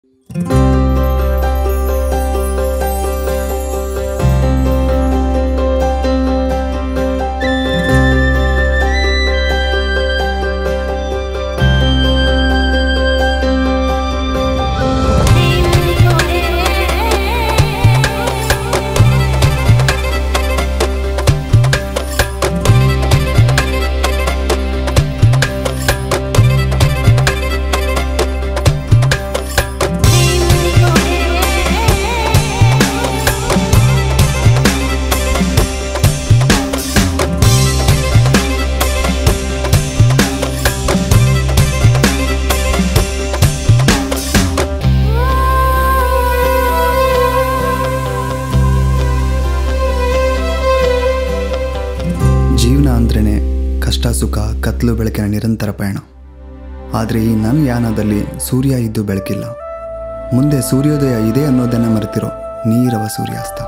ಜೀವನ ಅಂದ್ರೇ ಕಷ್ಟ ಸುಖ ಕತ್ಲು ಬೆಳಕಿನ ನಿರಂತರ ಪಯಣ ಆದರೆ ಈ ನನ್ನ ಯಾನದಲ್ಲಿ ಸೂರ್ಯ ಇದ್ದು ಬೆಳಕಿಲ್ಲ ಮುಂದೆ ಸೂರ್ಯೋದಯ ಇದೆ ಅನ್ನೋದನ್ನೇ ಮರೆತಿರೋ ನೀರವ ಸೂರ್ಯಾಸ್ತ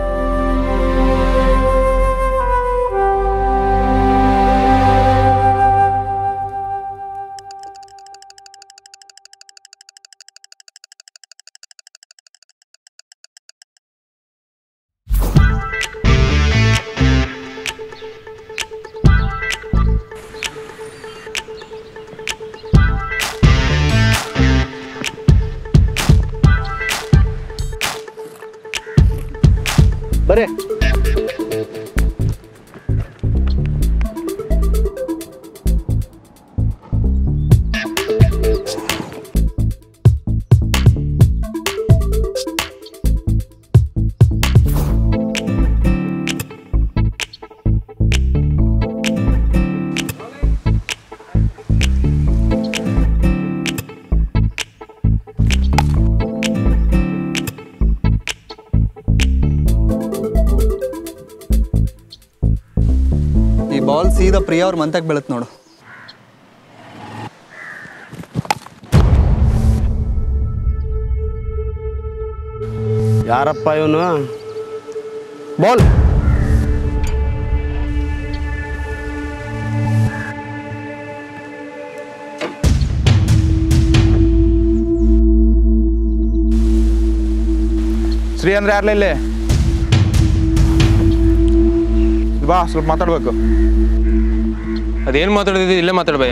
ಬರೇ ಈ ಬಾಲ್ ಸೀದಾ ಪ್ರಿಯಾ ಅವ್ರ ಮಂತಕ್ಕೆ ಬೀಳುತ್ತೆ ನೋಡು ಯಾರಪ್ಪ ಇವನು ಬಾಲ್ ಶ್ರೀ ಅಂದ್ರೆ ಯಾರ್ಲ ಇಲ್ಲಿ ಬಾ ಸ್ವಲ್ಪ ಮಾತಾಡ್ಬೇಕು ಅದೇನು ಮಾತಾಡಿದ್ವಿ ಇಲ್ಲೇ ಮಾತಾಡ್ಬಯ್ಯ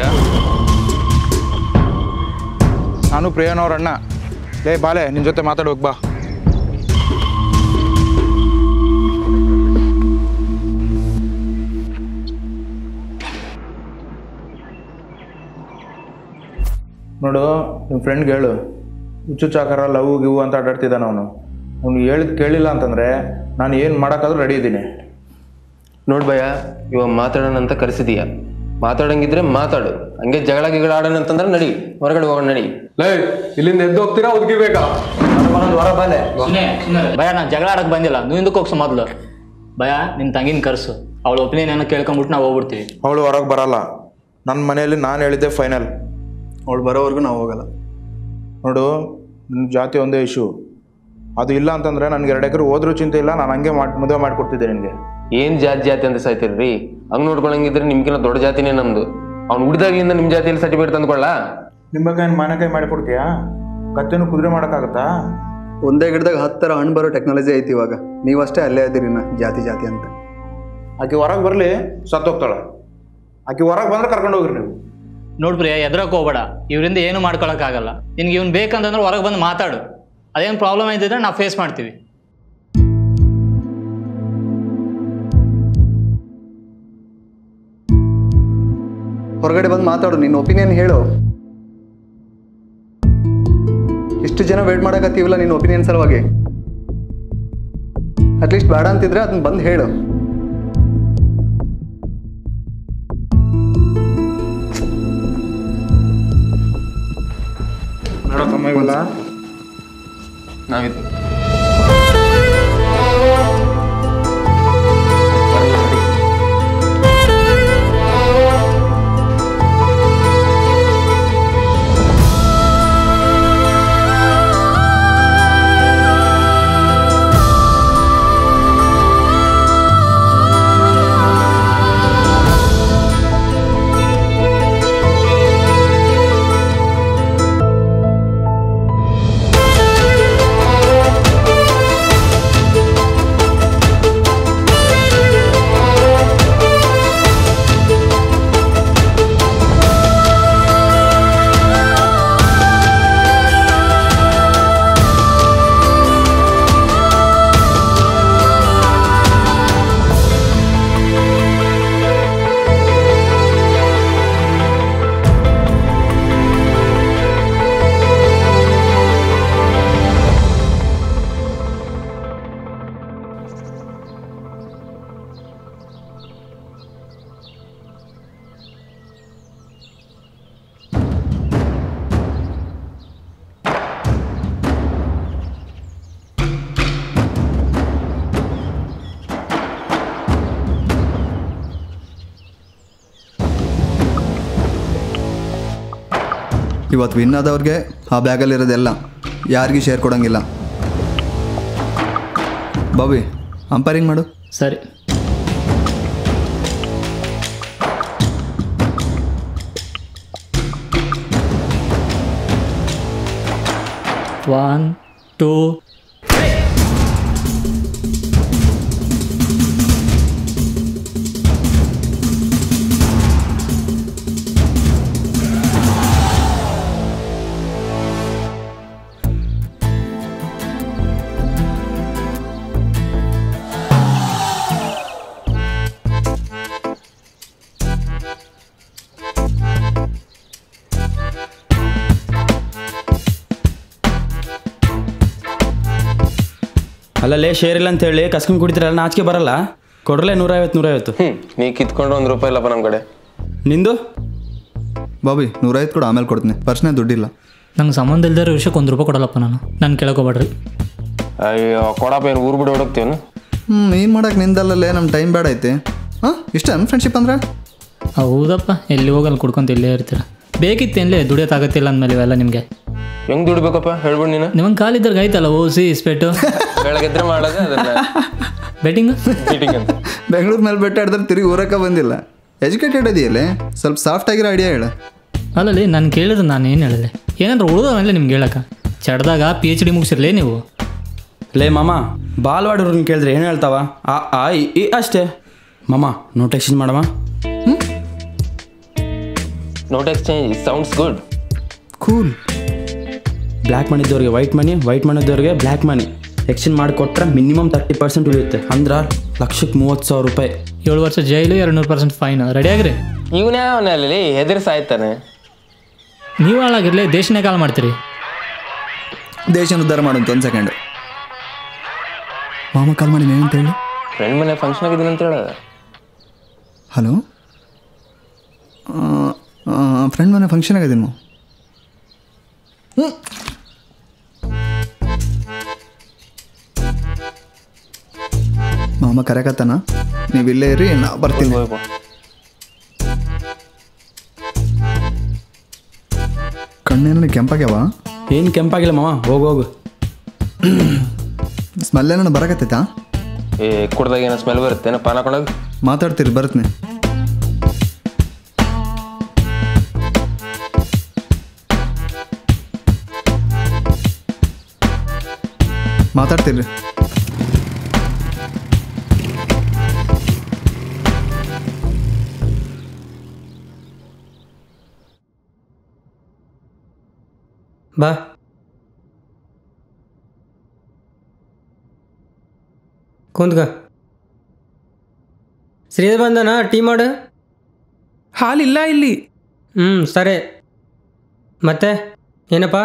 ನಾನು ಪ್ರಿಯನವ್ರ ಅಣ್ಣ ಲೇ ಬಾಲೆ ನಿನ್ನ ಜೊತೆ ಮಾತಾಡ್ಬೇಕು ಬಾ ನೋಡು ನಿಮ್ಮ ಫ್ರೆಂಡ್ಗೆ ಹೇಳು ಹುಚ್ಚು ಚಾಕರ ಲವ್ ಗಿವ್ ಅಂತ ಆಟಾಡ್ತಿದ್ದಾನೆ ಅವನು ಅವ್ನು ಹೇಳಿದ್ ಕೇಳಿಲ್ಲ ಅಂತಂದರೆ ನಾನು ಏನು ಮಾಡೋಕ್ಕಾದ್ರೂ ರೆಡಿ ಇದ್ದೀನಿ ನೋಡ್ ಭಯ ಇವಾಗ ಮಾತಾಡೋಣ ಅಂತ ಕರೆಸಿದೀಯ ಮಾತಾಡಂಗಿದ್ರೆ ಮಾತಾಡು ಹಂಗೆ ಜಗಳ ಗಿಗಳ ಆಡೋಣ ಅಂತಂದ್ರೆ ನಡಿ ಹೊರಗಡೆ ಹೋಗೋಣ ನಡಿ ಲೇ ಇಲ್ಲಿಂದ ಎದ್ದು ಹೋಗ್ತೀರಾ ಒದಗಿಬೇಕಾ ಭಯ ನಾನು ಜಗಳ ಆಡಕ್ ಬಂದಿಲ್ಲ ನೀವು ಹಿಂದಕ್ಕೆ ಹೋಗ್ಸು ಮೊದಲು ಭಯ ನಿನ್ನ ತಂಗಿನ ಕರ್ಸು ಅವಳ ಒಪಿನಿಯನ್ ಏನೋ ಕೇಳ್ಕೊಂಬಿಟ್ಟು ನಾವು ಹೋಗ್ಬಿಡ್ತೀವಿ ಅವಳು ಹೊರಗೆ ಬರಲ್ಲ ನನ್ನ ಮನೆಯಲ್ಲಿ ನಾನು ಹೇಳಿದ್ದೆ ಫೈನಲ್ ಅವಳು ಬರೋವರೆಗೂ ನಾವು ಹೋಗಲ್ಲ ನೋಡು ನಿನ್ನ ಜಾತಿ ಒಂದೇ ಇಶ್ಯೂ ಅದು ಇಲ್ಲ ಅಂತಂದರೆ ನನಗೆ ಎರಡು ಎಕರೆ ಹೋದ್ರೂ ಚಿಂತೆ ಇಲ್ಲ ನಾನು ಹಂಗೆ ಮಾಡಿ ಮದುವೆ ಮಾಡಿಕೊಡ್ತಿದ್ದೆ ನಿನಗೆ ಏನ್ ಜಾತಿ ಜಾತಿ ಅಂತ ಸಾಯ್ತಿರ್ರಿ ಹಂಗ್ ನೋಡ್ಕೊಳಂಗಿದ್ರೆ ನಿಮ್ಗಿನ್ನ ದೊಡ್ಡ ಜಾತಿನೇ ನಮ್ದು ಅವ್ನು ಹುಡ್ದಾಗಿಂದ ನಿಮ್ ಜಾತಿಯಲ್ಲಿ ಸರ್ಟಿಫಿಕೇಟ್ ತಂದ್ಕೊಳ್ಳ ನಿಂಬೆಕಾಯಿನ ಮಾನಕಾಯಿ ಮಾಡಿಕೊಡ್ತೀಯಾ ಕತ್ತೆನೂ ಕುದುರೆ ಮಾಡೋಕ್ಕಾಗತ್ತಾ ಒಂದೇ ಗಿಡದಾಗ ಹತ್ತು ಥರ ಹಣ್ಣು ಬರೋ ಟೆಕ್ನಾಲಜಿ ಐತಿ ಇವಾಗ ನೀವಷ್ಟೇ ಅಲ್ಲೇ ಇದ್ದೀರಿ ನಾ ಜಾತಿ ಜಾತಿ ಅಂತ ಆಕೆ ಹೊರಗೆ ಬರಲಿ ಸತ್ತೋಗ್ತಾಳೆ ಆಕೆ ಹೊರಗೆ ಬಂದ್ರೆ ಕರ್ಕೊಂಡು ಹೋಗ್ರಿ ನೀವು ನೋಡ್ ಪ್ರಿಯ ಎದ್ರಕ್ಕೆ ಹೋಗ್ಬೇಡ ಇವರಿಂದ ಏನು ಮಾಡ್ಕೊಳಕ್ಕಾಗಲ್ಲ ನಿನ್ಗೆ ಇವ್ನು ಬೇಕಂತಂದ್ರೆ ಹೊರಗೆ ಬಂದು ಮಾತಾಡು ಅದೇನು ಪ್ರಾಬ್ಲಮ್ ಐತಿದ್ರೆ ನಾವು ಫೇಸ್ ಮಾಡ್ತೀವಿ ಹೊರಗಡೆ ಬಂದು ಮಾತಾಡು ನಿನ್ನ ಒಪಿನಿಯನ್ ಹೇಳು ಇಷ್ಟು ಜನ ವೇಟ್ ಮಾಡಕತ್ತೀವಲ್ಲ ನಿನ್ನ ಒಪಿನಿಯನ್ ಸಲುವಾಗಿ ಅಟ್ಲೀಸ್ಟ್ ಬೇಡ ಅಂತಿದ್ರೆ ಅದನ್ನ ಬಂದು ಹೇಳು ನೋಡಕ್ಕಮ್ಮ ಇವಲ್ಲ ನಾವಿದ್ದು ಆ ಇವತ್ತು ವಿನ್ ಆದವ್ರಿಗೆ ಆ ಬ್ಯಾಗಲ್ಲಿರೋದೆಲ್ಲ ಯಾರಿಗೂ ಶೇರ್ ಕೊಡೋಂಗಿಲ್ಲ ಬಾಬಿ ಅಂಪೈರಿಂಗ್ ಮಾಡು ಸರಿ ಒನ್ ಟೂ ಅಲ್ಲಲ್ಲೇ ಶೇರ್ ಇಲ್ಲ ಅಂತ ಹೇಳಿ ಕಸ್ಕೊಂಡು ಕುಡಿತೀರಲ್ಲ ನಾಚಿಕೆ ಬರಲ್ಲ ಕೊಡ್ರಲೆ ನೂರೈವತ್ತು ನೂರೈವತ್ತು ಹ್ಞೂ ನೀ ಕಿತ್ಕೊಂಡು ಒಂದು ರೂಪಾಯಿ ಇಲ್ಲಪ್ಪ ನಮ್ಮ ಕಡೆ ನಿಂದು ಬಾಬಿ ನೂರೈವತ್ತು ಕೊಡು ಆಮೇಲೆ ಕೊಡ್ತೀನಿ ಪರ್ಸ್ನೇ ದುಡ್ಡಿಲ್ಲ ನಂಗೆ ಸಂಬಂಧ ಇಲ್ದಿರೋ ವಿಷಯಕ್ಕೆ ಒಂದು ರೂಪಾಯಿ ಕೊಡಲ್ಲಪ್ಪ ನಾನು ನಾನು ಕೇಳಕೋಬೇಡ್ರಿ ಅಯ್ಯೋ ಕೊಡಪ್ಪ ಏನು ಊರು ಬಿಟ್ಟು ಹೊಡೋಗ್ತೀವನು ಹ್ಞೂ ಏನು ಮಾಡೋಕೆ ನಿಂದಲ್ಲಲ್ಲೇ ನಮ್ಮ ಟೈಮ್ ಬೇಡ ಐತಿ ಹಾಂ ಇಷ್ಟ ಫ್ರೆಂಡ್ಶಿಪ್ ಅಂದ್ರೆ ಹೌದಪ್ಪ ಎಲ್ಲಿ ಹೋಗಲ್ಲ ಕುಡ್ಕೊಂತ ಇಲ್ಲೇ ಇರ್ತೀರ ಬೇಕಿತ್ತೇನ್ಲೇ ದುಡಿಯೋಕ್ಕಾಗತ್ತಿಲ್ಲ ಅಂದಮೇಲೆ ಇವೆಲ್ಲ ನಿಮಗೆ ಹೆಂಗ್ ದುಡಿಬೇಕಪ್ಪ ಹೇಳ್ಬಿಡು ನೀನು ನಿಮಗೆ ಕಾಲಿದ್ದಾಗ ಆಯ್ತಲ್ಲ ಓಸಿ ಇಸ್ಪೆಟ್ಟು ಬೆಳಗ್ಗೆದ್ರೆ ಮಾಡೋದು ಅದನ್ನ ಬೆಟ್ಟಿಂಗ್ ಮೀಟಿಂಗ್ ಅಂತ ಬೆಂಗಳೂರು ಮೇಲೆ ಬೆಟ್ಟ ಹಿಡಿದ್ರೆ ತಿರುಗಿ ಊರಕ್ಕೆ ಬಂದಿಲ್ಲ ಎಜುಕೇಟೆಡ್ ಇದೆಯಲ್ಲ ಸ್ವಲ್ಪ ಸಾಫ್ಟ್ ಆಗಿರೋ ಐಡಿಯಾ ಹೇಳು ಅಲ್ಲಲ್ಲಿ ನಾನು ಕೇಳಿದ್ರೆ ನಾನು ಏನು ಹೇಳಲೆ ಏನಾದ್ರು ಉಳಿದವಲ್ಲ ನಿಮ್ಗೆ ಹೇಳಕ್ಕ ಚಡ್ದಾಗ ಪಿ ಎಚ್ ಡಿ ಮುಗಿಸಿರ್ಲೇ ನೀವು ಲೇ ಮಾಮ ಬಾಲ್ವಾಡವ್ರನ್ನ ಕೇಳಿದ್ರೆ ಏನು ಹೇಳ್ತಾವ ಆ ಆ ಇ, ಈ ಅಷ್ಟೇ ಮಾಮ ನೋಟ್ ಎಕ್ಸ್ಚೇಂಜ್ ಮಾಡಮ್ಮ note exchange sounds good cool black money ಇದ್ದವ್ರಿಗೆ ವೈಟ್ ಮನಿ ವೈಟ್ ಮನಿ ಇದ್ದವ್ರಿಗೆ ಬ್ಲ್ಯಾಕ್ ಮನಿ ಎಕ್ಸ್ಚೇಂಜ್ ಮಾಡಿ ಕೊಟ್ರೆ ಮಿನಿಮಮ್ ತರ್ಟಿ ಪರ್ಸೆಂಟ್ ಉಳಿಯುತ್ತೆ ಅಂದ್ರೆ ಲಕ್ಷಕ್ಕೆ ಮೂವತ್ತು ಸಾವಿರ ರೂಪಾಯಿ ಏಳು ವರ್ಷ ಜೈಲು ಎರಡು ನೂರು ಪರ್ಸೆಂಟ್ ಫೈನ್ ರೆಡಿ ಆಗಿರಿ ಇವನೇ ಅವನಲ್ಲಿ ಹೆದರ್ ಸಾಯ್ತಾನೆ ನೀವು ಹಾಳಾಗಿರ್ಲಿ ದೇಶನೇ ಕಾಲ್ ಮಾಡ್ತೀರಿ ದೇಶನ ಉದ್ಧಾರ ಮಾಡಂತ ಒಂದು ಸೆಕೆಂಡ್ ಮಾಮ ಕಾಲ್ ಮಾಡಿ ಏನಂತ ಹೇಳಿ ಫ್ರೆಂಡ್ ಮನೆ ಫಂಕ್ಷನ್ ಆಗಿದ್ದೀನಿ ಅಂತ ಹೇಳ ಹಲೋ ಫ್ರೆಂಡ್ ಮನೆ ಫಂಕ್ಷನ್ ಆಗಿದ್ದೀನಿ ಮಾವು ಮಾಮ ಕರೆಕತ್ತಾನ ನೀವು ಇಲ್ಲೇ ಇರಿ ನಾ ಬರ್ತೀನಿ ಕಣ್ಣೇನ ಕೆಂಪಾಗ್ಯಾವ ಏನು ಕೆಂಪಾಗಿಲ್ಲ ಮಾಮ ಹೋಗು ಹೋಗು ಸ್ಮೆಲ್ ಏನೋ ಬರಕತ್ತೈತಾ ಏ ಕುಡ್ದಾಗ ಏನೋ ಸ್ಮೆಲ್ ಬರುತ್ತೆ ಏನೋ ಪಾನ ಹಾಕೊಂಡೋಗಿ ಮಾತಾಡ್ತೀರಿ ಬರ್ತೀನಿ ಮಾತಾಡ್ತೀರಿ ಬಾ ಕುಂತ್ಕ ಶ್ರೀಧರ್ ಬಂದನ ಟೀ ಮಾಡು ಹಾಲಿಲ್ಲ ಇಲ್ಲಿ ಹ್ಞೂ ಸರಿ ಮತ್ತೆ ಏನಪ್ಪ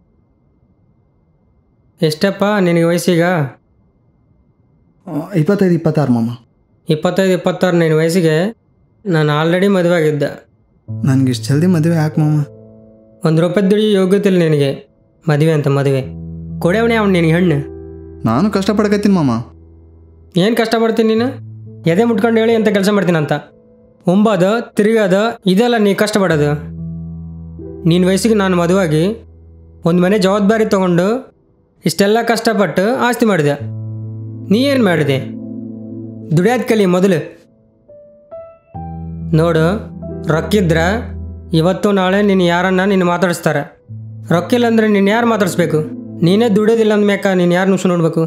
ಎಷ್ಟಪ್ಪ ನಿನಗೆ ವಯಸ್ಸೀಗ ಇಪ್ಪತ್ತೈದು ಇಪ್ಪತ್ತಾರು ಮಾಮ ಇಪ್ಪತ್ತೈದು ಇಪ್ಪತ್ತಾರು ನಿನ್ನ ವಯಸ್ಸಿಗೆ ನಾನು ಆಲ್ರೆಡಿ ಮದುವೆ ಆಗಿದ್ದೆ ನನಗೆ ಇಷ್ಟು ಜಲ್ದಿ ಮದುವೆ ಯಾಕೆ ಮಾಮ ಒಂದು ರೂಪಾಯಿ ದುಡಿ ಯೋಗ್ಯತೆ ಇಲ್ಲ ನಿನಗೆ ಮದುವೆ ಅಂತ ಮದುವೆ ಕೊಡೆವನೇ ಅವ್ನು ನಿನಗೆ ಹೆಣ್ಣು ನಾನು ಕಷ್ಟಪಡಕತ್ತೀನಿ ಮಾಮ ಏನು ಕಷ್ಟಪಡ್ತೀನಿ ನೀನು ಎದೆ ಮುಟ್ಕೊಂಡು ಹೇಳಿ ಅಂತ ಕೆಲಸ ಮಾಡ್ತೀನಿ ಅಂತ ಉಂಬೋದು ತಿರುಗೋದು ಇದೆಲ್ಲ ನೀ ಕಷ್ಟಪಡೋದು ನಿನ್ನ ವಯಸ್ಸಿಗೆ ನಾನು ಮದುವಾಗಿ ಒಂದು ಮನೆ ಜವಾಬ್ದಾರಿ ತೊಗೊಂಡು ಇಷ್ಟೆಲ್ಲ ಕಷ್ಟಪಟ್ಟು ಆಸ್ತಿ ಮಾಡಿದೆ ನೀ ಏನು ಮಾಡಿದೆ ದುಡಿಯೋದು ಕಲಿ ಮೊದಲು ನೋಡು ರೊಕ್ಕಿದ್ರ ಇವತ್ತು ನಾಳೆ ನೀನು ಯಾರನ್ನ ನೀನು ಮಾತಾಡಿಸ್ತಾರೆ ರೊಕ್ಕಿಲ್ಲ ಅಂದರೆ ನೀನು ಯಾರು ಮಾತಾಡಿಸ್ಬೇಕು ನೀನೇ ದುಡಿಯೋದಿಲ್ಲ ಅಂದ್ಮ್ಯಾಕ ನೀನು ಯಾರು ನುಸು ನೋಡ್ಬೇಕು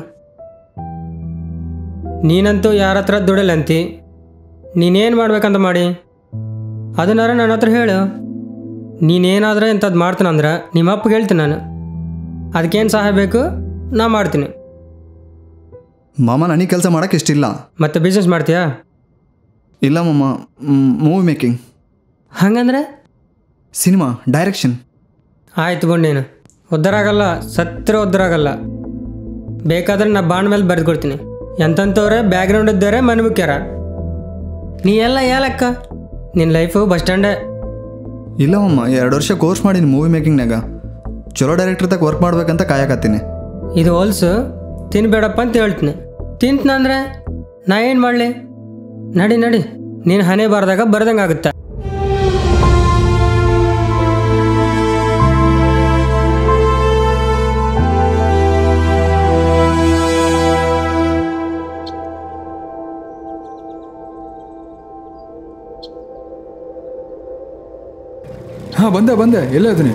ನೀನಂತೂ ಯಾರ ಹತ್ರ ದುಡಲ್ಲ ಅಂತಿ ನೀನೇನು ಮಾಡ್ಬೇಕಂತ ಮಾಡಿ ಅದನ್ನಾರ ನನ್ನ ಹತ್ರ ಹೇಳು ನೀನೇನಾದ್ರೆ ಇಂಥದ್ದು ಮಾಡ್ತೀನಂದ್ರೆ ನಿಮ್ಮ ಅಪ್ಪಗೆ ಹೇಳ್ತೀನಿ ನಾನು ಅದಕ್ಕೇನು ಸಹಾಯ ಬೇಕು ನಾ ಮಾಡ್ತೀನಿ ಮಾಮ ನನಗೆ ಕೆಲಸ ಮಾಡೋಕೆ ಇಷ್ಟಿಲ್ಲ ಮತ್ತೆ ಬಿಸ್ನೆಸ್ ಮಾಡ್ತೀಯಾ ಇಲ್ಲ ಮಾಮ ಮೂವಿ ಮೇಕಿಂಗ್ ಹಂಗಂದ್ರೆ ಸಿನಿಮಾ ಡೈರೆಕ್ಷನ್ ಆಯ್ತು ನೀನು ಉದ್ಧಾರ ಆಗಲ್ಲ ಸತ್ರ ಉದ್ಧಾರ ಆಗಲ್ಲ ಬೇಕಾದ್ರೆ ನಾ ಬಾಂಡ್ ಮೇಲೆ ಬರೆದು ಕೊಡ್ತೀನಿ ಎಂತಂತವ್ರೆ ಬ್ಯಾಕ್ಗ್ರೌಂಡ್ ಇದ್ದಾರೆ ಮನೆ ಮುಖ್ಯಾರ ನೀ ಎಲ್ಲ ಯಾಲಕ್ಕ ನಿನ್ನ ಲೈಫು ಬಸ್ ಸ್ಟ್ಯಾಂಡೇ ಇಲ್ಲ ಮಾಮ ಎರಡು ವರ್ಷ ಕೋರ್ಸ್ ಮಾಡೀನಿ ಮೂವಿ ಮೇಕಿಂಗ್ನಾಗ ಚಲೋ ಡೈರೆಕ್ಟರ್ ತಗ ವರ್ಕ್ ಮಾಡ್ಬೇಕಂತ ಕಾಯಕತ್ತೀನಿ ಇದು ಹೊಲ್ಸು ತಿನ್ಬೇಡಪ್ಪ ಅಂತ ಹೇಳ್ತೀನಿ ತಿಂತ್ನ ಅಂದ್ರೆ ನಾ ಏನು ಮಾಡಲಿ ನಡಿ ನಡಿ ನೀನು ಹಣೆ ಬಾರ್ದಾಗ ಬರ್ದಂಗೆ ಆಗುತ್ತೆ ಹಾಂ ಬಂದೆ ಬಂದೆ ಎಲ್ಲೇ ಅದೀನಿ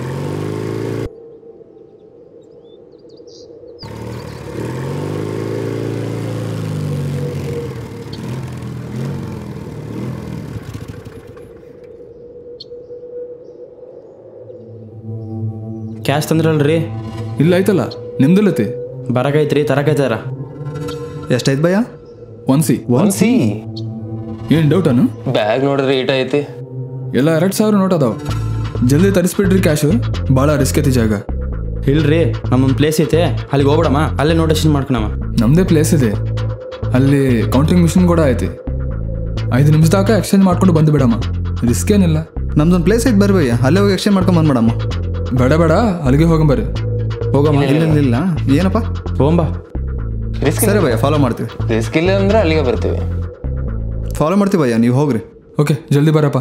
ಕ್ಯಾಶ್ ತಂದ್ರಲ್ರಿ ಇಲ್ಲ ಐತಲ್ಲ ನಿಮ್ದಿಲ್ಲತಿ ಬರಕೈತ್ರಿ ತರಕೈತಾರ ಎಷ್ಟಾಯ್ತು ಭಯ್ಯ ಒನ್ಸಿ ಒನ್ಸಿ ಏನು ಡೌಟನು ಬ್ಯಾಗ್ ನೋಡಿದ್ರೆ ಈಟ ಐತಿ ಎಲ್ಲ ಎರಡು ಸಾವಿರ ನೋಟ್ ಅದಾವ ಜಲ್ದಿ ತರಿಸ್ಬಿಡ್ರಿ ಕ್ಯಾಶು ಭಾಳ ರಿಸ್ಕ್ ಐತಿ ಜಾಗ ಇಲ್ರಿ ನಮ್ಮೊಂದು ಪ್ಲೇಸ್ ಐತೆ ಅಲ್ಲಿಗೆ ಹೋಗ್ಬಿಡಮ್ಮ ಅಲ್ಲೇ ನೋಟೇಷನ್ ಮಾಡ್ಕೊಳಮ್ಮ ನಮ್ಮದೇ ಪ್ಲೇಸ್ ಇದೆ ಅಲ್ಲಿ ಕೌಂಟಿಂಗ್ ಮಿಷಿನ್ ಕೂಡ ಐತಿ ಐದು ನಿಮಿಷದಾಗ ಎಕ್ಸ್ಚೇಂಜ್ ಮಾಡ್ಕೊಂಡು ಬಂದು ಬಿಡಮ್ಮ ರಿಸ್ಕ್ ಏನಿಲ್ಲ ನಮ್ದೊಂದು ಪ್ಲೇಸ್ ಐತೆ ಬರ್ರಿ ಭಯ್ಯ ಅಲ್ಲೇ ಹೋಗಿ ಎಕ್ಸ್ಚೇಂಜ್ ಮಾಡ್ಕೊಂಡ್ ಬಂದ್ಬಿಡಮ್ಮ ಬೇಡ ಬೇಡ ಅಲ್ಲಿಗೆ ಹೋಗಂಬರ್ರಿ ಹೋಗಮ್ಮ ಇಲ್ಲ ಇಲ್ಲ, ಇಲ್ಲ ಏನಪ್ಪ ಹೋಗಂಬ ರಿಸ್ಕ್ ಸರಿ ಭಯ್ಯ ಫಾಲೋ ಮಾಡ್ತೀವಿ ರಿಸ್ಕ್ ಇಲ್ಲ ಅಂದ್ರೆ ಅಲ್ಲಿಗೆ ಬರ್ತೀವಿ ಫಾಲೋ ಮಾಡ್ತೀವಿ ಭಯ್ಯ ನೀವು ಹೋಗ್ರಿ ಓಕೆ ಜಲ್ದಿ ಬರಪ್ಪ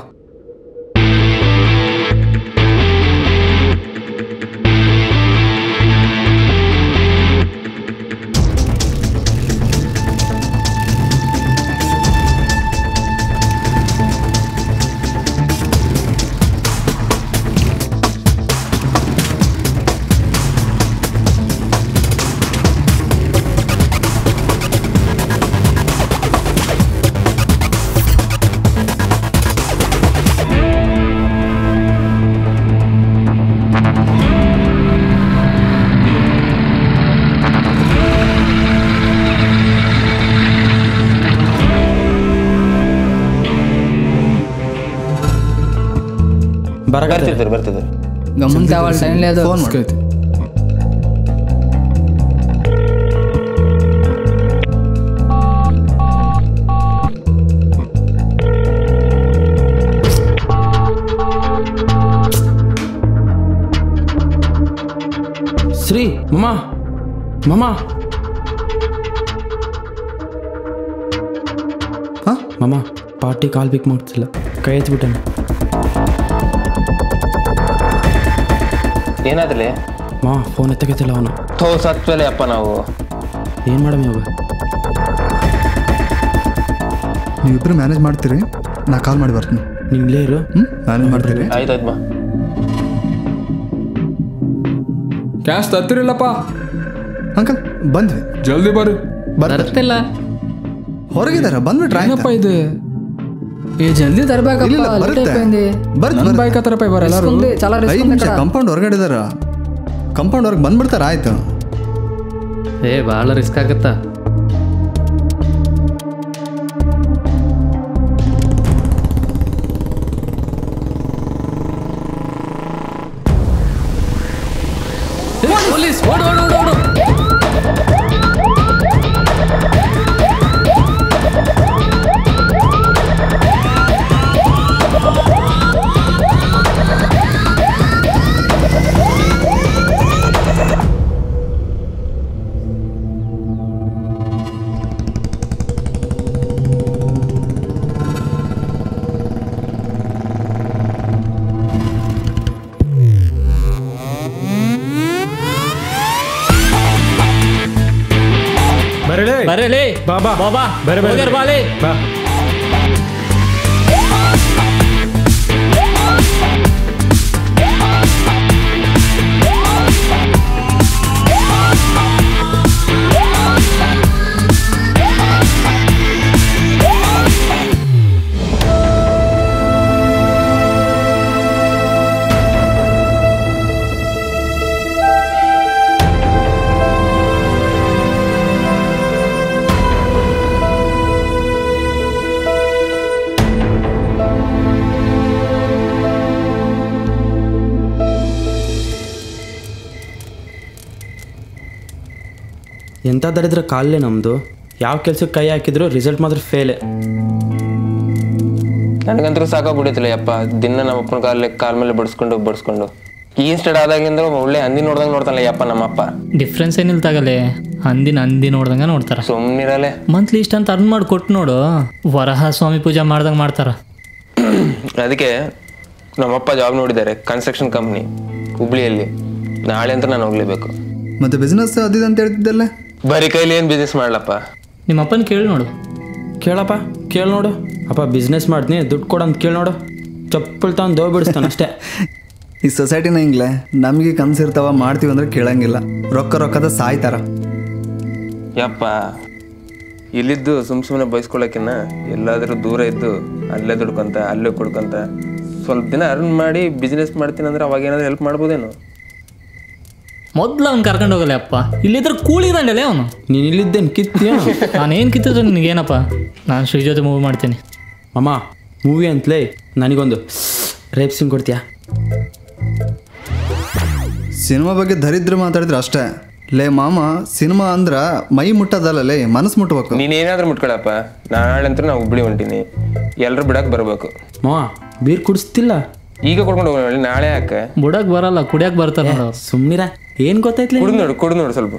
ಬರಕೈತೆ ಬರ್ತಿದ್ರು ಬರ್ತಿದ್ರು ಫೋನ್ ರಿಸ್ಕ್ ಮಾಡಿ ಐತಿ ಶ್ರೀ ಮಮ್ಮ ಮಮ್ಮ ಹಾಂ ಮಮ್ಮ ಪಾರ್ಟಿ ಕಾಲ್ ಪಿಕ್ ಮಾಡ್ತಿಲ್ಲ ಕೈ ಎತ್ಬಿಟ್ಟೆ ಏನಾದ್ರಲ್ಲಿ ಮಾ ಫೋನ್ ಎತ್ತಕೈತಿಲ್ಲ ಅವನು ಥೋ ಸತ್ವಲೆ ಅಪ್ಪ ನಾವು ಏನು ಮಾಡಮ್ ಇವಾಗ ನೀವಿಬ್ಬರು ಮ್ಯಾನೇಜ್ ಮಾಡ್ತೀರಿ ನಾ ಕಾಲ್ ಮಾಡಿ ಬರ್ತೀನಿ ನೀವು ಇಲ್ಲೇ ಇರು ಹ್ಞೂ ಮ್ಯಾನೇಜ್ ಮಾಡ್ತೀರಿ ಆಯ್ತಾಯ್ತು ಬಾ ಕ್ಯಾಶ್ ತತ್ತಿರಿಲ್ಲಪ್ಪ ಅಂಕಲ್ ಬಂದ್ವಿ ಜಲ್ದಿ ಬರ್ರಿ ಬರ್ತಿಲ್ಲ ಹೊರಗಿದಾರ ಬಂದ್ಬಿಟ್ರೆ ಏನಪ್ಪ ಇದು ಏ ಜಲ್ದಿ ತರಬೇಕಪ್ಪ ಇಲ್ಲ ಬರುತ್ತೆ ಬರ್ತ್ ನನ್ನ ಬೈಕ್ ಹತ್ರಪ್ಪ ಇವ್ರು ಎಲ್ಲರೂ చాలా ಐದು ರಿಸ್ಕ್ ನಿಮಿಷ ಕಂಪೌಂಡ್ ಹೊರಗಡೆ ಇದಾರ ಕಂಪೌಂಡ್ ಹೊರಗೆ ಬಂದ್ಬಿಡ್ತಾರ ಆಯ್ತು ಏ ಭಾಳ ರಿಸ್ಕ್ ಆಗತ್ತಾ ಪೊಲೀಸ್ ಓಡು ಓಡು ಓಡು ಓಡು ಬರಲಿ ಬಾಬಾ ಬಾಬಾ ಹೋಗ್ಯಾರ ಬಾಲಿ ಎಂಥ ದರಿದ್ರ ಕಾಲೇ ನಮ್ಮದು ಯಾವ ಕೆಲ್ಸಕ್ಕೆ ಕೈ ಹಾಕಿದ್ರು ರಿಸಲ್ಟ್ ಮಾತ್ರ ಫೇಲೇ ನನಗಂತೂ ಸಾಕಾಗ್ಬಿಡೈತಿಲ್ಲ ಯಪ್ಪ ದಿನ ನಮ್ಮ ಅಪ್ಪನ ಕಾಲ ಕಾಲ ಮೇಲೆ ಬಡಿಸ್ಕೊಂಡು ಬಡಿಸ್ಕೊಂಡು ಈ ಇನ್ಸ್ಟೆಡ್ ಆದಾಗಿಂದ ಒಳ್ಳೆ ಹಂದಿ ನೋಡ್ದಂಗೆ ನೋಡ್ತಾನಲ್ಲ ಯಪ್ಪ ನಮ್ಮಪ್ಪ ಡಿಫ್ರೆನ್ಸ್ ಏನಿಲ್ಲ ತಗಲೆ ಹಂದಿನ ಹಂದಿ ನೋಡ್ದಂಗ ನೋಡ್ತಾರ ಸುಮ್ಮನಿರಲೆ ಮಂತ್ಲಿ ಇಷ್ಟಂತ ಅರ್ನ್ ಮಾಡಿ ಕೊಟ್ಟು ನೋಡು ವರಹ ಸ್ವಾಮಿ ಪೂಜೆ ಮಾಡ್ದಂಗೆ ಮಾಡ್ತಾರ ಅದಕ್ಕೆ ನಮ್ಮಪ್ಪ ಜಾಬ್ ನೋಡಿದ್ದಾರೆ ಕನ್ಸ್ಟ್ರಕ್ಷನ್ ಕಂಪ್ನಿ ಹುಬ್ಳಿಯಲ್ಲಿ ನಾಳೆ ಅಂತ ನಾನು ಹೋಗ್ಲೇಬೇಕು ಮತ್ತೆ ಬಿಸ್ನೆಸ್ ಅದಿದೆ ಅಂತ ಹೇಳ್ತಿದ್ದಲ್ಲ ಬರೀ ಕೈಲಿ ಏನು ಬಿಸ್ನೆಸ್ ಮಾಡ್ಲಪ್ಪ ನಿಮ್ಮ ಅಪ್ಪನ ಕೇಳಿ ನೋಡು ಕೇಳಪ್ಪ ಕೇಳಿ ನೋಡು ಅಪ್ಪ ಬಿಸ್ನೆಸ್ ಮಾಡ್ತೀನಿ ದುಡ್ಡು ಕೊಡು ಅಂತ ಕೇಳಿ ನೋಡು ಚಪ್ಪಲ್ ತಗೊಂಡು ದೋ ಬಿಡಿಸ್ತಾನೆ ಅಷ್ಟೇ ಈ ಸೊಸೈಟಿನ ಹಿಂಗ್ಲೆ ನಮಗೆ ಕನ್ಸಿರ್ತಾವ ಮಾಡ್ತೀವಿ ಅಂದ್ರೆ ಕೇಳಂಗಿಲ್ಲ ರೊಕ್ಕ ರೊಕ್ಕದ ಸಾಯ್ತಾರ ಯಪ್ಪ ಇಲ್ಲಿದ್ದು ಸುಮ್ ಸುಮ್ಮನೆ ಬಯಸ್ಕೊಳಕಿನ್ನ ಎಲ್ಲಾದರೂ ದೂರ ಇದ್ದು ಅಲ್ಲೇ ದುಡ್ಕೊಂತ ಅಲ್ಲೇ ಕೊಡ್ಕೊಂತ ಸ್ವಲ್ಪ ದಿನ ಅರ್ನ್ ಮಾಡಿ ಬಿಸ್ನೆಸ್ ಮಾಡ್ತೀನಿ ಅಂದ್ರೆ ಅವಾಗ ಏನಾದ್ರು ಹೆಲ್ಪ್ ಮಾಡ್ಬೋದೇನು ಮೊದ್ಲು ಅವ್ನು ಕರ್ಕೊಂಡು ಹೋಗಲ್ಲ ಅಪ್ಪ ಇಲ್ಲಿದ್ರೆ ಕೂಳಿದಂಡಲೆ ಅವನು ನೀನು ಇಲ್ಲಿದ್ದೇನು ಕಿತ್ತೀಯ ನಾನೇನು ಕಿತ್ತಿದ್ರೆ ನಿನಗೇನಪ್ಪ ನಾನು ಶ್ರೀ ಜೊತೆ ಮೂವ್ ಮಾಡ್ತೀನಿ ಅಮ್ಮ ಮೂವಿ ಅಂತಲೇ ನನಗೊಂದು ರೇಪ್ ಸಿಂಗ್ ಕೊಡ್ತೀಯಾ ಸಿನಿಮಾ ಬಗ್ಗೆ ದರಿದ್ರ ಮಾತಾಡಿದ್ರೆ ಅಷ್ಟೇ ಲೇ ಮಾಮ ಸಿನಿಮಾ ಅಂದ್ರ ಮೈ ಮುಟ್ಟದಲ್ಲ ಲೇ ಮನಸ್ಸು ಮುಟ್ಬೇಕು ನೀನೇನಾದ್ರೂ ಮುಟ್ಕೊಳಪ್ಪ ನಾಳೆ ಅಂತೂ ನಾವು ಹುಬ್ಳಿ ಹೊಂಟೀನಿ ಎಲ್ಲರೂ ಬಿಡಕ್ಕೆ ಬರಬೇಕು ಮಾವ ಬೀರ್ ಕುಡಿಸ್ತಿಲ್ಲ ಈಗ ಕೊಡ್ಕೊಂಡು ಹೋಗೋಣ ನಾಳೆ ಯಾಕೆ ಬುಡಕ್ ಬರಲ್ಲ ಕುಡಿಯಕ್ ಬರ್ತಾರ ನೋಡು ಅವ್ರು. ಸುಮ್ಮನಿರ ಏನು ಗೊತ್ತಾಯ್ತಲ್ಲ ಕುಡಿದು ನೋಡು ಕುಡಿದು ನೋಡು ಸ್ವಲ್ಪ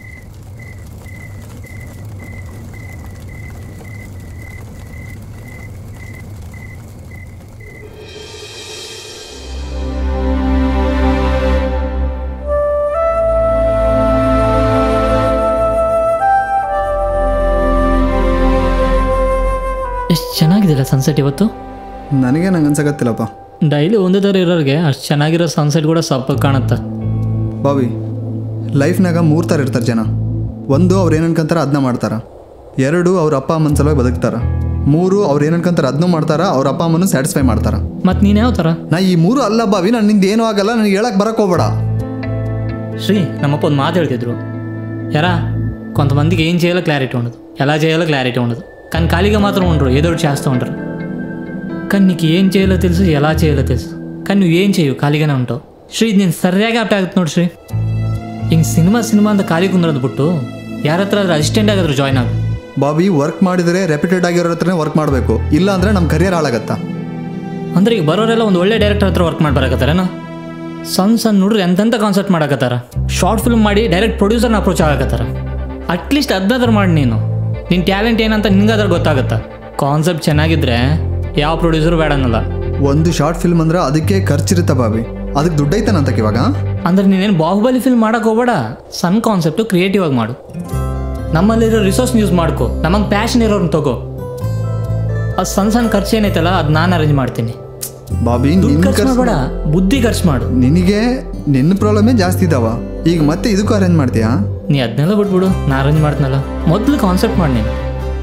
ಎಷ್ಟು ಚೆನ್ನಾಗಿದೆಯಲ್ಲ ಸನ್ಸೆಟ್ ಇವತ್ತು ನನಗೆ ನಂಗೆ ಅನ್ಸಕತ್ತಿಲ್ಲಪ್ಪ ಡೈಲಿ ಒಂದೇ ಥರ ಇರೋರಿಗೆ ಅಷ್ಟು ಚೆನ್ನಾಗಿರೋ ಸನ್ಸೆಟ್ ಕೂಡ ಸಪ್ಪ ಕಾಣುತ್ತೆ ಬಾವಿ ಲೈಫ್ನಾಗ ಮೂರು ಥರ ಇರ್ತಾರೆ ಜನ ಒಂದು ಅವ್ರು ಏನು ಅನ್ಕೊಂತಾರ ಅದನ್ನ ಮಾಡ್ತಾರ ಎರಡು ಅವ್ರ ಅಪ್ಪ ಅಮ್ಮನ ಸಲುವಾಗಿ ಬದುಕ್ತಾರ ಮೂರು ಅವ್ರು ಏನು ಅನ್ಕೊಂತಾರ ಅದನ್ನೂ ಮಾಡ್ತಾರ ಅವ್ರ ಅಪ್ಪ ಅಮ್ಮನೂ ಸ್ಯಾಟಿಸ್ಫೈ ಮಾಡ್ತಾರ ಮತ್ತು ನೀನು ಯಾವ ಥರ ನಾ ಈ ಮೂರು ಅಲ್ಲ ಬಾವಿ ನಾನು ನಿಂದ ಏನೂ ಆಗಲ್ಲ ನನಗೆ ಹೇಳಕ್ ಬರಕ್ ಹೋಗ್ಬೇಡ ಶ್ರೀ నమ్మప్ప ಒಂದು మాత ಹೇಳ್ತಿದ್ರು ఎరా కొంతమందికి ఏం చేయాలో క్లారిటీ ఉండదు ఎలా చేయాలో క్లారిటీ ఉండదు కానీ ఖాళీగా మాత్రం ఉండరు ఏదో ఒకటి చేస్తూ ఉంటారు కానీ నీకు ఏం చేయాలో తెలుసు ఎలా చేయాలో తెలుసు కానీ నువ్వు ఏం చేయవు ఖాళీగానే ఉంటావు ಶ್ರೀ ನೀನು ಸರಿಯಾಗಿ ಅಪ್ಟ ಆಗುತ್ತೆ ನೋಡಿ ಶ್ರೀ ಹಿಂಗೆ ಸಿನಿಮಾ ಸಿನಿಮಾ ಅಂತ ಖಾಲಿ ಕುಂದ್ರದ್ ಬಿಟ್ಟು ಯಾರ ಹತ್ರ ಆದ್ರೆ ಅಸಿಸ್ಟೆಂಟ್ ಆಗಿದ್ರು ಜಾಯ್ನ್ ಆಗು ಬಾಬಿ ವರ್ಕ್ ಮಾಡಿದರೆ ರೆಪ್ಯೂಟೆಡ್ ಆಗಿರೋ ಹತ್ರನೇ ವರ್ಕ್ ಮಾಡಬೇಕು ಇಲ್ಲ ಅಂದ್ರೆ ನಮ್ಮ ಕರಿಯರ್ ಹಾಳಾಗತ್ತಾ ಅಂದ್ರೆ ಈಗ ಬರೋರೆಲ್ಲ ಒಂದು ಒಳ್ಳೆ ಡೈರೆಕ್ಟರ್ ಹತ್ರ ವರ್ಕ್ ಮಾಡ್ಬರಕತ್ತಾರೇನ ಸಣ್ಣ ಸಣ್ಣ ನೋಡ್ರಿ ಎಂತೆಂಥ ಕಾನ್ಸೆಪ್ಟ್ ಮಾಡಕತ್ತಾರ ಶಾರ್ಟ್ ಫಿಲ್ಮ್ ಮಾಡಿ ಡೈರೆಕ್ಟ್ ಪ್ರೊಡ್ಯೂಸರ್ನ ಅಪ್ರೋಚ್ ಆಗಕತ್ತಾರ ಅಟ್ಲೀಸ್ಟ್ ಅದನ್ನಾದ್ರೂ ಮಾಡಿ ನೀನು ನಿನ್ನ ಟ್ಯಾಲೆಂಟ್ ಏನಂತ ನಿಂಗಾದ್ರೂ ಗೊತ್ತಾಗತ್ತಾ ಕಾನ್ಸೆಪ್ಟ್ ಚೆನ್ನಾಗಿದ್ರೆ ಯಾವ ಪ್ರೊಡ್ಯೂಸರು ಬೇಡ ಅನ್ನಲ್ಲ ಒಂದು ಶಾರ್ಟ್ ಫಿಲ್ಮ್ ಅಂದ್ರೆ ಅದಕ್ಕೆ ಖರ್ಚಿರುತ್ತ ಬಾಬಿ ಅದಕ್ಕೆ ದುಡ್ಡು ಐತಾನಂತಕ್ಕೆ ಇವಾಗ ಅಂದ್ರೆ ನೀನೇನು ಬಾಹುಬಲಿ ಫಿಲ್ಮ್ ಮಾಡಕ್ಕೆ ಹೋಗ್ಬೇಡ ಸಣ್ಣ ಕಾನ್ಸೆಪ್ಟು ಕ್ರಿಯೇಟಿವ್ ಆಗಿ ಮಾಡು ನಮ್ಮಲ್ಲಿರೋ ರಿಸೋರ್ಸ್ ಯೂಸ್ ಮಾಡ್ಕೊ ನಮಗೆ ಪ್ಯಾಷನ್ ಇರೋರ್ನ ತಗೋ ಅದು ಸಣ್ಣ ಸಣ್ಣ ಖರ್ಚು ಏನೈತಲ್ಲ ಅದು ನಾನು ಅರೇಂಜ್ ಮಾಡ್ತೀನಿ ಬಾಬಿ ದುಡ್ಡು ನಿನ್ ಖರ್ಚು ಖರ್ಚು ಮಾಡಬೇಡ ಬುದ್ಧಿ ಖರ್ಚು ಮಾಡು ನಿನಗೆ ನಿನ್ನ ಪ್ರಾಬ್ಲಮೇ ಜಾಸ್ತಿ ಇದಾವ ಈಗ ಮತ್ತೆ ಇದಕ್ಕೂ ಅರೇಂಜ್ ಮಾಡ್ತೀಯಾ ನೀ ಅದನ್ನೆಲ್ಲ ಬಿಟ್ಬಿಡು ನಾ ಅರೇಂಜ್ ಮಾಡ್ತೀನಲ್ಲ ಮೊದಲು ಕಾನ್ಸೆಪ್ಟ್ ಮಾಡಿ ನೀನು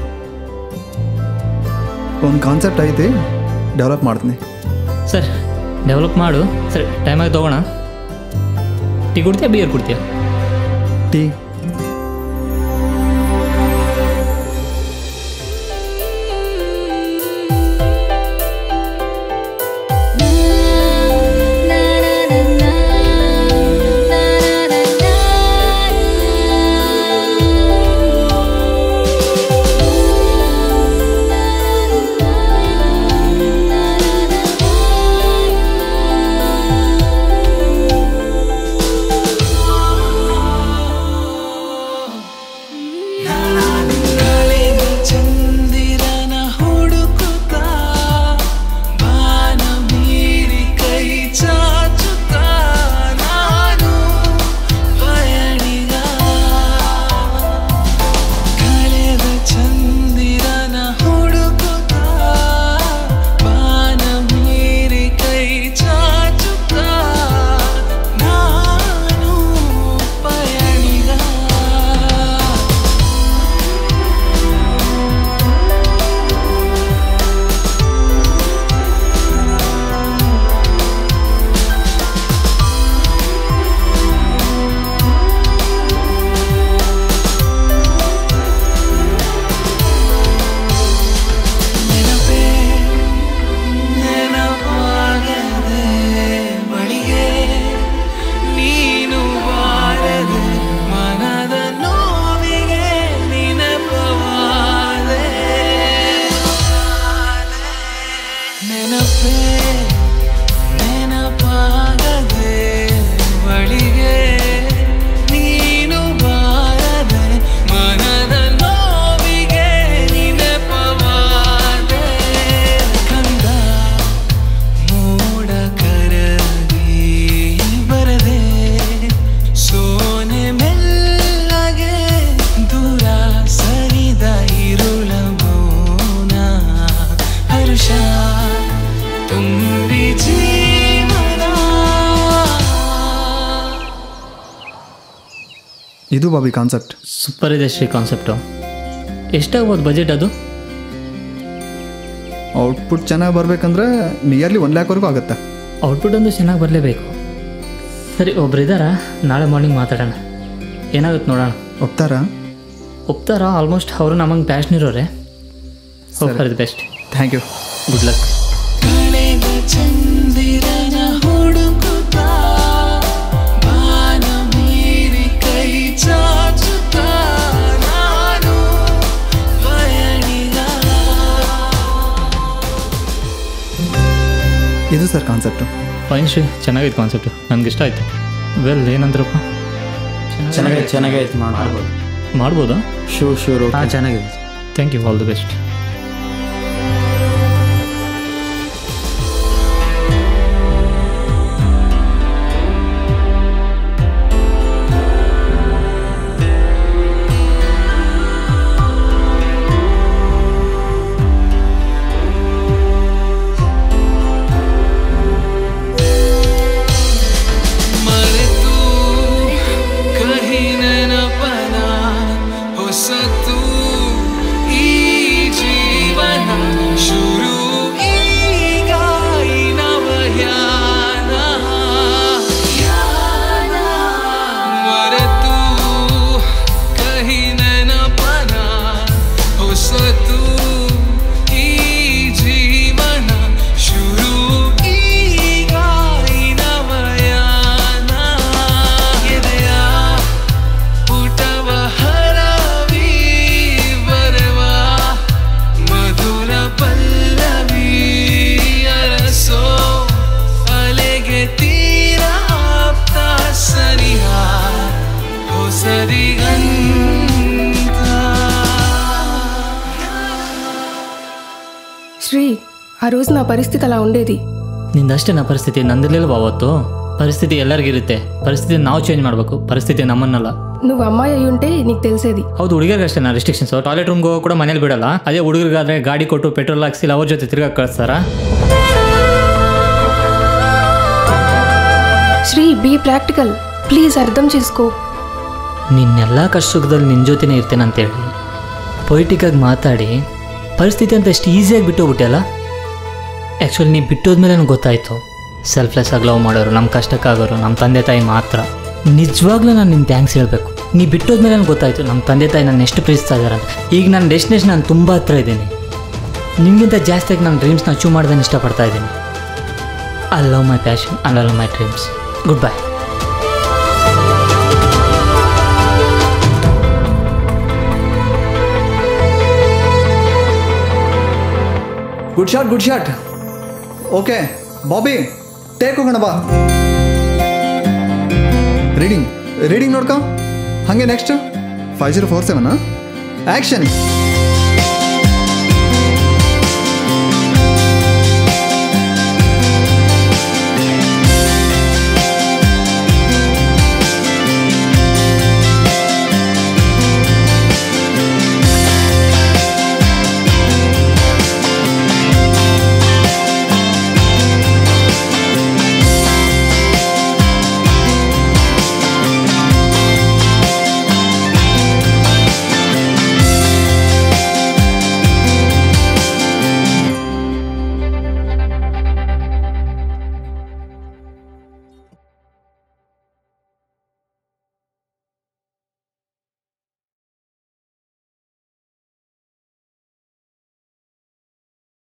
ಒಂದು ಕಾನ್ಸೆಪ್ಟ್ ಐತಿ ಡೆವಲಪ್ ಮಾಡ್ತೀನಿ ಸರಿ ಡೆವಲಪ್ ಮಾಡು ಸರಿ ಟೈಮಾಗಿ ತೊಗೋಣ ಟೀ ಕುಡ್ತೀಯಾ ಬಿಯರ್ ಕುಡ್ತೀಯಾ ಟೀ ಚಂದಿರನ ಹುಡುಕುತ್ತಾ ಬಾನ ಮೀರಿ ಕೈ ಚಾಚುತ್ತಾ ನಾನು ಪಯಣಿಗ ಕಳೆದ ಚಂದಿರನ ಹುಡುಕುತ್ತಾ ಬಾನ ಮೀರಿ ಕೈ ಚಾಚುತ್ತಾ ನಾನು ಪಯಣಿಗ ನೆನಪೇ ನೆನಪಾಗದೆ ಬಳಿಗೆ ನೀನು ಬಾರದೆ ಮನದ ನೋವಿಗೆ ನೆನಪವಾದೆ ನೆನಪೇ ನೆನಪಾಗದೆ ಬಳಿಗೆ ನೀನು ಬಾರದೆ ಮನದ ನೋವಿಗೆ ನೆನಪವಾದೆ ಕಂದ ಮೋಡ ಕರಗಿ ಬರದೆ ಸೋನೆ ಮೆಲ್ಲಗೆ ದೂರ ಸರಿದ ಇರುಳ ಮೌನ ಹರುಷ ತುಂಬಿ ಜೀವನ ಇದು ಬಾಬಿ ಕಾನ್ಸೆಪ್ಟ್ ಸೂಪರ್ ಇದೆ ಶ್ರೀ ಕಾನ್ಸೆಪ್ಟು ಎಷ್ಟಾಗ್ಬೋದು ಬಜೆಟ್ ಅದು ಔಟ್ಪುಟ್ ಚೆನ್ನಾಗಿ ಬರಬೇಕಂದ್ರೆ ನಿಯರ್ಲಿ ಒನ್ ಲ್ಯಾಕ್ವರೆಗೂ ಆಗುತ್ತೆ ಔಟ್ಪುಟ್ ಒಂದು ಚೆನ್ನಾಗಿ ಬರಲೇಬೇಕು ಸರಿ ಒಬ್ರು ಇದ್ದಾರಾ ನಾಳೆ ಮಾರ್ನಿಂಗ್ ಮಾತಾಡೋಣ ಏನಾಗುತ್ತೆ ನೋಡೋಣ ಒಪ್ತಾರಾ ಒಪ್ತಾರಾ ಆಲ್ಮೋಸ್ಟ್ ಅವರು ನಮಗೆ ಪ್ಯಾಷನ್ ಇರೋರೆ hope for the best thank you good luck ಕಳೆದ ಚಂದಿರನ ಹುಡುಕುತ್ತಾ ಬಾನ ಮೀರಿ ಕೈ ಚಾಚುತ್ತಾ ನಾನು ಪಯಣಿಗ ಇದು ಸರ್ ಕಾನ್ಸೆಪ್ಟು ಫೈನ್ ಶ್ರೀ ಚೆನ್ನಾಗೈತೆ ಕಾನ್ಸೆಪ್ಟು ನನಗೆ ಇಷ್ಟ ಆಯಿತು ವೆಲ್ ಏನಂದ್ರಪ್ಪ ಚೆನ್ನಾಗೈತೆ ಚೆನ್ನಾಗೈತೆ ಮಾಡ್ಬೋದು ಮಾಡ್ಬೋದಾ ಶೂರ್ ಶೂರ್ ಹಾಂ ಚೆನ್ನಾಗಿದೆ thank you all the best ಮರೆತು ಕಹಿ ನೆನಪನ ಹೊಸತು ಈ ಜೀವನ ಶುರು ಈಗ ಈ ನವಯಾನ ಯಾನ ಮರೆತು ಕಹಿ ನೆನಪನ ಹೊಸತು ಈ ಜೀವನ ಶುರು ಈಗ ಈ ನವಯಾನ ಎದೆಯ ಪುಟವ ಹರವಿ ಬರವ ಮಧುರ ಪಲ್ಲವಿ ಅರಸೋ ಅಲೆಗೆ ತೀರ ಆಪ್ತ ಸರಿಹ శ్రీ ఆ రోజు నా పరిస్థితి అలా ఉండేది ನಿಂದಷ್ಟೇ ನಾ ಪರಿಸ್ಥಿತಿ ನಂದಿರ್ಲಿಲ್ವಾ ಅವತ್ತು ಪರಿಸ್ಥಿತಿ ಎಲ್ಲರಿಗಿರುತ್ತೆ ಪರಿಸ್ಥಿತಿ ನಾವು ಚೇಂಜ್ ಮಾಡಬೇಕು ಪರಿಸ್ಥಿತಿ ನಮ್ಮನ್ನಲ್ಲ నువ్వు అమ్మాయి అయి ఉంటే నీకు తెలిసేది ಹೌದು ಹುಡುಗರಿಗೆ ಅಷ್ಟೇ ನಾ ರೆಸ್ಟ್ರಿಕ್ಷನ್ಸ್ ಟಾಯ್ಲೆಟ್ ರೂಮ್ಗೆ ಹೋಗೋ ಕೂಡ ಮನೇಲಿ ಬಿಡಲ್ಲ ಅದೇ ಹುಡುಗರಿಗಾದ್ರೆ ಗಾಡಿ ಕೊಟ್ಟು ಪೆಟ್ರೋಲ್ ಹಾಕ್ಸಿಲ್ಲ ಅವ್ರ ಜೊತೆ ತಿರ್ಗಾ ಕಳಿಸ್ತಾರಾ శ్రీ బీ ప్రాక్టికల్ ప్లీజ్ అర్థం చేసుకో ನಿನ್ನೆಲ್ಲ ಕಷ್ಟ ಸುಖದಲ್ಲಿ ನಿನ್ನ ಜೊತೆನೇ ಇರ್ತೇನೆ ಅಂತೇಳಿ ಪೊಯಿಟಿಕಾಗಿ ಮಾತಾಡಿ ಪರಿಸ್ಥಿತಿ ಅಂತ ಎಷ್ಟು ಈಸಿಯಾಗಿ ಬಿಟ್ಟೋಗ್ಬಿಟ್ಟೆಲ್ಲ ಆ್ಯಕ್ಚುಲಿ ನೀ ಬಿಟ್ಟೋದ್ಮೇಲೆ ನನಗೆ ಗೊತ್ತಾಯಿತು ಸೆಲ್ಫ್ಲೆಸ್ ಆಗಿ ಲವ್ ಮಾಡೋರು ನಮ್ಮ ಕಷ್ಟಕ್ಕಾಗೋರು ನಮ್ಮ ತಂದೆ ತಾಯಿ ಮಾತ್ರ ನಿಜವಾಗ್ಲೂ ನಾನು ನಿನ್ನ ಥ್ಯಾಂಕ್ಸ್ ಹೇಳಬೇಕು ನೀ ಬಿಟ್ಟೋದ್ಮೇಲೆ ನನಗೆ ಗೊತ್ತಾಯಿತು ನಮ್ಮ ತಂದೆ ತಾಯಿ ನನ್ನ ಎಷ್ಟು ಪ್ರೀತಿಸ್ತಾ ಇದ್ದಾರೆ ಅಂತ ಈಗ ನನ್ನ ಡೆಸ್ಟಿನೇಷನ್ ನಾನು ತುಂಬ ಹತ್ರ ಇದ್ದೀನಿ ನಿಮಗಿಂತ ಜಾಸ್ತಿಯಾಗಿ ನನ್ನ ಡ್ರೀಮ್ಸ್ನ ಅಚೀವ್ ಮಾಡ್ದೇನೆ ಇಷ್ಟಪಡ್ತಾ ಇದ್ದೀನಿ I love my passion I love my dreams good bye good shot good shot okay Bobby take ಹೋಗೋಣ ಬಾ ರೀಡಿಂಗ್ ರೀಡಿಂಗ್ ನೋಡ್ಕೊ ಹಾಗೆ next five zero four seven action